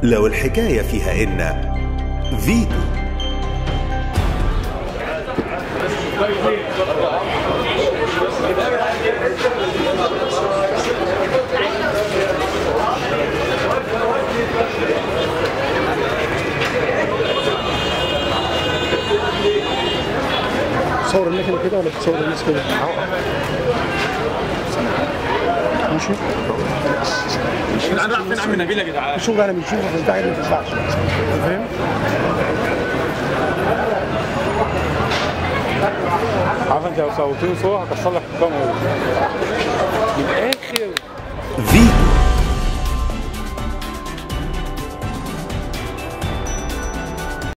لو الحكاية فيها إن فيتو تصور المكنه كده ولا بتصور الناس كده؟ ماشي انا رايح فين عم نبيل يا جدعان الشغل انا بنشوفه في البتاع اللي ما تنفعش فاهم؟ عارف انت لو صوتوني صوره هكسر لك الكاميرا من الاخر فيتو